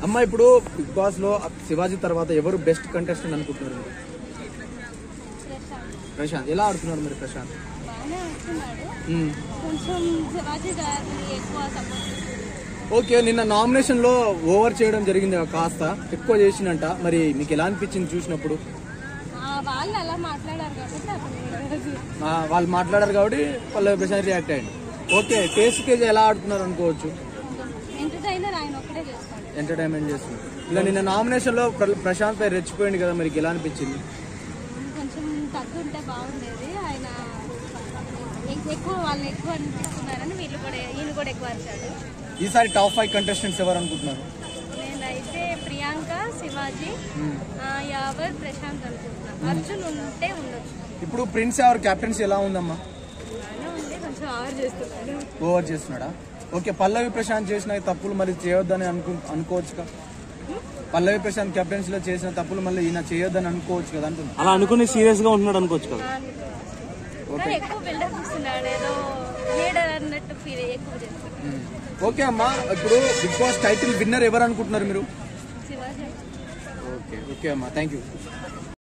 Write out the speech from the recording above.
అమ్మ ఇప్పుడు big boss లో శివాజీ తర్వాత ఎవరు బెస్ట్ కంటెస్టెంట్ అనుకుంటున్నారు మీరు? ప్రశాంత్ ఎలా ఆడుతున్నాడు మరి ప్రశాంత్ బాగానే వస్తున్నాడు మ్మ్. కొంచెం శివాజీ గారిని ఎక్కువ సపోర్ట్ ఓకే నిన్న నామినేషన్ లో ఓవర్ చేయడం జరిగింది కాస్త ఎక్కువ చేసినంట మరి మీకు ఎలా అనిపించింది చూసినప్పుడు వాళ్ళు అలా మాట్లాడారు కాబట్టి అతను ఆ, వాళ్ళు మాట్లాడారు కాబట్టి పల్లవి ప్రశాంత్ రియాక్ట్ అయ్యండి ఓకే టేస్ట్ కేజీ ఎలా ఆడుతున్నారు అనుకోవచ్చు ఎంటర్టైనర్ ఆయన ఒక్కడే చేస్తాడు ఎంటర్టైన్మెంట్ చేస్తున్నారు ఇలా నిన్న నామినేషన్ లో ప్ర- ప్రశాంత్ పై రెచ్చిపోయింది కదా మరి ఎలా అనిపించింది కొంచెం తగ్గుంటే బాగుండేది ఆయన ఎక్- ఎక్కువ వాళ్ళు ఎక్కువ అనిపిస్తున్నారని వీళ్ళు కూడా ఈయన కూడా ఎక్కువ అరిచాడు ఈసారి టాప్ ఫైవ్ కంటెస్టెంట్స్ ఎవరు అనుకుంటున్నారు నేనైతే ప్రియాంక శివాజీ ఆ, యావర్ ప్రశాంత్ అనుకుంటున్నా అర్జున్ ఉంటే ఉండొచ్చు ఇప్పుడు ప్రిన్స్ ఎవరు కెప్టెన్సీ ఎలా ఉందమ్మా బాగానే ఉంది కొంచెం ఆవర్ చేస్తున్నాడు ఓవర్ చేస్తున్నాడా ఓకే పల్లవి ప్రశాంత్ చేసిన తప్పులు మరి చేయొద్దని అనుకు అనుకోవచ్చు పల్లవి ప్రశాంత్ కెప్టెన్సీలో చేసిన తప్పులు మళ్ళీ ఈయన చేయొద్దని అనుకోవచ్చు కదా అంటున్నా అలా అనుకుని సీరియస్ గా ఉంటున్నాడు అనుకోవచ్చు కదా కానీ ఎక్కువ బిల్డప్ ఇస్తున్నాడు ఏదో లీడర్ అన్నట్టు ఫీల్ ఎక్కువ చేస్తున్నాడు ఓకే అమ్మా ఇప్పుడు బిగ్ బాస్ టైటిల్ విన్నర్ ఎవరు అనుకుంటున్నారు మీరు శివాజీ ఓకే ఓకే అమ్మా థ్యాంక్ యూ